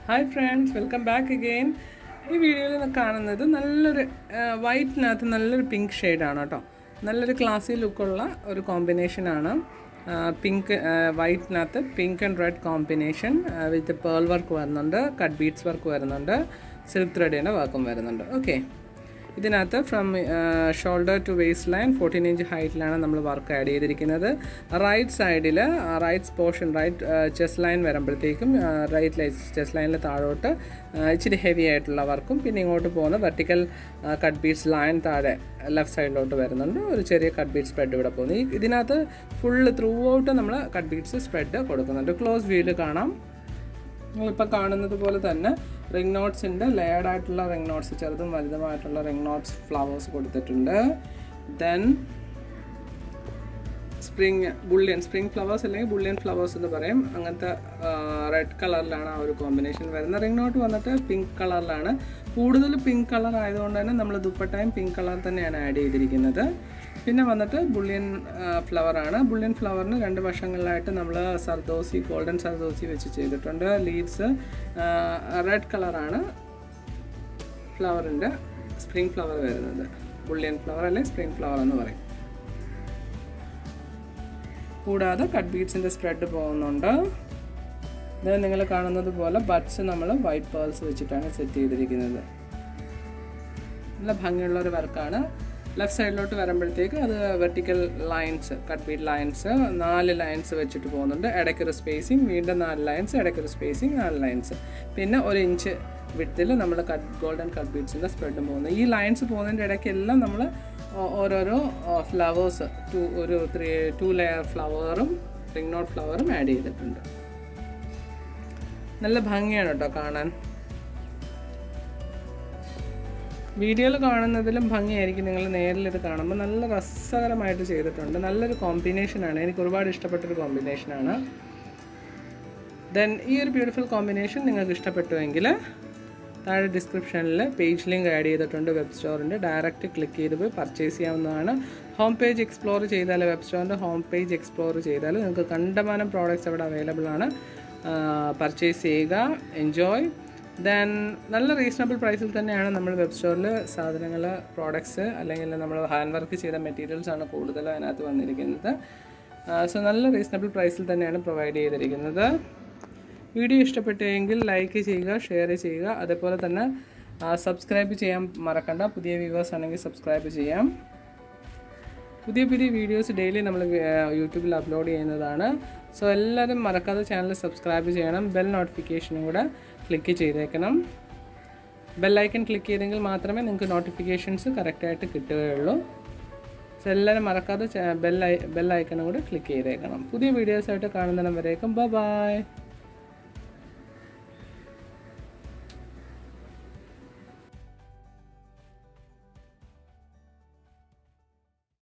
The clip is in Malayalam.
hi friends welcome back again ഈ വീഡിയോയിൽ കാണുന്നത് നല്ലൊരു വൈറ്റിനകത്ത് നല്ലൊരു പിങ്ക് ഷെയ്ഡാണ് കേട്ടോ നല്ലൊരു ക്ലാസി ലുക്കുള്ള ഒരു കോമ്പിനേഷനാണ് പിങ്ക് വൈറ്റിനകത്ത് pink and red combination with pearl work വരുന്നുണ്ട് കട്ട് ബീഡ്സ് വർക്ക് വരുന്നുണ്ട് സിൽക്ക് ത്രെഡിൻ്റെ വർക്കും വരുന്നുണ്ട് ഓക്കെ ഇതിനകത്ത് from shoulder to waist line fourteen inch ഹൈറ്റിലാണ് നമ്മൾ വർക്ക് ആഡ് ചെയ്തിരിക്കുന്നത് റൈറ്റ് സൈഡിൽ right portion right chest line വരുമ്പോഴത്തേക്കും റൈറ്റ് ചെസ്റ്റ് ലൈനിൽ താഴോട്ട് ഇച്ചിരി ഹെവി ആയിട്ടുള്ള വർക്കും പിന്നെ ഇങ്ങോട്ട് പോകുന്ന വെർട്ടിക്കൽ കട്ട് ബീഡ്സ് ലൈൻ താഴെ ലെഫ്റ്റ് സൈഡിലോട്ട് വരുന്നുണ്ട് ഒരു ചെറിയ കട്ട് ബീഡ് സ്പ്രെഡ് ഇവിടെ പോകുന്നു ഈ ഇതിനകത്ത് ഫുള്ള് ത്രൂ ഔട്ട് നമ്മൾ കട്ട് ബീഡ്സ് സ്പ്രെഡ് കൊടുക്കുന്നുണ്ട് ക്ലോസ് വ്യൂവിൽ കാണാം നിങ്ങളിപ്പോൾ കാണുന്നത് പോലെ തന്നെ റിംഗ് നോട്ട്സിൻ്റെ ലെയർഡ് ആയിട്ടുള്ള റിംഗ് നോട്ട്സ് ചെറുതും വലുതുമായിട്ടുള്ള റിംഗ് നോട്ട്സ് ഫ്ലവേഴ്സ് കൊടുത്തിട്ടുണ്ട് then spring bullion spring flowers അല്ലെങ്കിൽ ബുള്ളിയൻ ഫ്ലവേഴ്സ് എന്ന് പറയും അങ്ങനത്തെ റെഡ് കളറിലാണ് ആ ഒരു കോമ്പിനേഷൻ വരുന്നത് റിംഗ് നോട്ട് വന്നിട്ട് പിങ്ക് കളറിലാണ് കൂടുതൽ പിങ്ക് കളർ ആയതുകൊണ്ട് തന്നെ നമ്മൾ ദുപ്പട്ടയും പിങ്ക് കളർ തന്നെയാണ് ആഡ് ചെയ്തിരിക്കുന്നത് പിന്നെ വന്നിട്ട് ബുള്ളിയൻ ഫ്ലവർ ആണ് ബുള്ളിയൻ ഫ്ലവറിന് രണ്ട് വശങ്ങളിലായിട്ട് നമ്മൾ സർദോസി ഗോൾഡൻ സർദോസി വെച്ച് ചെയ്തിട്ടുണ്ട് ലീവ്സ് റെഡ് കളറാണ് ഫ്ലവറിൻ്റെ സ്പ്രിംഗ് ഫ്ലവർ വരുന്നത് ബുള്ളിയൻ ഫ്ലവർ അല്ലെങ്കിൽ സ്പ്രിംഗ് ഫ്ലവർ എന്ന് പറയും കൂടാതെ കട്ട് ബീഡ്സിൻ്റെ സ്പ്രെഡ് പോകുന്നുണ്ട് ഇത് നിങ്ങൾ കാണുന്നത് പോലെ ബഡ്സ് നമ്മൾ വൈറ്റ് പേൾസ് വെച്ചിട്ടാണ് സെറ്റ് ചെയ്തിരിക്കുന്നത് നല്ല ഭംഗിയുള്ള ഒരു വർക്കാണ് ലെഫ്റ്റ് സൈഡിലോട്ട് വരുമ്പോഴത്തേക്ക് അത് vertical lines cut bead lines നാല് ലൈൻസ് വെച്ചിട്ട് പോകുന്നുണ്ട് ഇടയ്ക്കൊരു സ്പേസിങ് വീണ്ടും നാല് ലൈൻസ് ഇടയ്ക്കൊരു സ്പേസിങ് നാല് ലൈൻസ് പിന്നെ ഒരു ഇഞ്ച് വിട്ടിൽ നമ്മൾ കട്ട് ഗോൾഡൻ കട്ട് ബീഡ്സിൻ്റെ സ്പ്രെഡും പോകുന്നത് ഈ ലൈൻസ് പോകുന്നതിൻ്റെ ഇടയ്ക്കെല്ലാം നമ്മൾ ഓരോരോ ഫ്ലവേഴ്സ് ടു ഒരു ത്രീ ടു ലെയർ ഫ്ലവറും റിംഗ് നോട്ട് ഫ്ലവറും ആഡ് ചെയ്തിട്ടുണ്ട് നല്ല ഭംഗിയാണ് കേട്ടോ കാണാൻ വീഡിയോയിൽ കാണുന്നതിലും ഭംഗിയായിരിക്കും നിങ്ങൾ നേരിൽ ഇത് കാണുമ്പോൾ നല്ല രസകരമായിട്ട് ചെയ്തിട്ടുണ്ട് നല്ലൊരു കോമ്പിനേഷനാണ് എനിക്ക് ഒരുപാട് ഇഷ്ടപ്പെട്ടൊരു കോമ്പിനേഷനാണ് ദെൻ ഈ ഒരു ബ്യൂട്ടിഫുൾ കോമ്പിനേഷൻ നിങ്ങൾക്ക് ഇഷ്ടപ്പെട്ടുവെങ്കിൽ താഴെ ഡിസ്ക്രിപ്ഷനിൽ പേജ് ലിങ്ക് ആഡ് ചെയ്തിട്ടുണ്ട് വെബ് സ്റ്റോറിൻ്റെ ഡയറക്റ്റ് ക്ലിക്ക് ചെയ്ത് പോയി പർച്ചേസ് ചെയ്യാവുന്നതാണ് ഹോം പേജ് എക്സ്പ്ലോർ ചെയ്താൽ വെബ് സ്റ്റോറിൻ്റെ ഹോം പേജ് എക്സ്പ്ലോർ ചെയ്താൽ നിങ്ങൾക്ക് കണ്ടമാനം പ്രോഡക്റ്റ്സ് അവിടെ അവൈലബിൾ ആണ് പർച്ചേസ് ചെയ്യുക എൻജോയ് ദെൻ നല്ല റീസണബിൾ പ്രൈസിൽ തന്നെയാണ് നമ്മൾ വെബ് സ്റ്റോറിൽ സാധനങ്ങൾ പ്രോഡക്ട്സ് അല്ലെങ്കിൽ നമ്മൾ ഹാൻഡ് വർക്ക് ചെയ്ത മെറ്റീരിയൽസ് ആണ് കൂടുതലും അതിനകത്ത് വന്നിരിക്കുന്നത് സോ നല്ല റീസണബിൾ പ്രൈസിൽ തന്നെയാണ് പ്രൊവൈഡ് ചെയ്തിരിക്കുന്നത് വീഡിയോ ഇഷ്ടപ്പെട്ടുവെങ്കിൽ ലൈക്ക് ചെയ്യുക ഷെയർ ചെയ്യുക അതേപോലെ തന്നെ സബ്സ്ക്രൈബ് ചെയ്യാൻ മറക്കണ്ട പുതിയ വ്യൂവേഴ്സ് ആണെങ്കിൽ സബ്സ്ക്രൈബ് ചെയ്യാം പുതിയ പുതിയ വീഡിയോസ് ഡെയിലി നമ്മൾ യൂട്യൂബിൽ അപ്ലോഡ് ചെയ്യുന്നതാണ് സോ എല്ലാവരും മറക്കാതെ ചാനൽ സബ്സ്ക്രൈബ് ചെയ്യണം ബെൽ നോട്ടിഫിക്കേഷനും കൂടെ ക്ലിക്ക് ചെയ്തേക്കണം ബെല്ലൈക്കൺ ക്ലിക്ക് ചെയ്തെങ്കിൽ മാത്രമേ നിങ്ങൾക്ക് നോട്ടിഫിക്കേഷൻസ് കറക്റ്റായിട്ട് കിട്ടുകയുള്ളൂ സോ എല്ലാവരും മറക്കാതെ ബെൽ ബെൽ ഐക്കണും കൂടെ ക്ലിക്ക് ചെയ്തേക്കണം പുതിയ വീഡിയോസായിട്ട് കാണുന്നിടം വരേക്കും ബൈ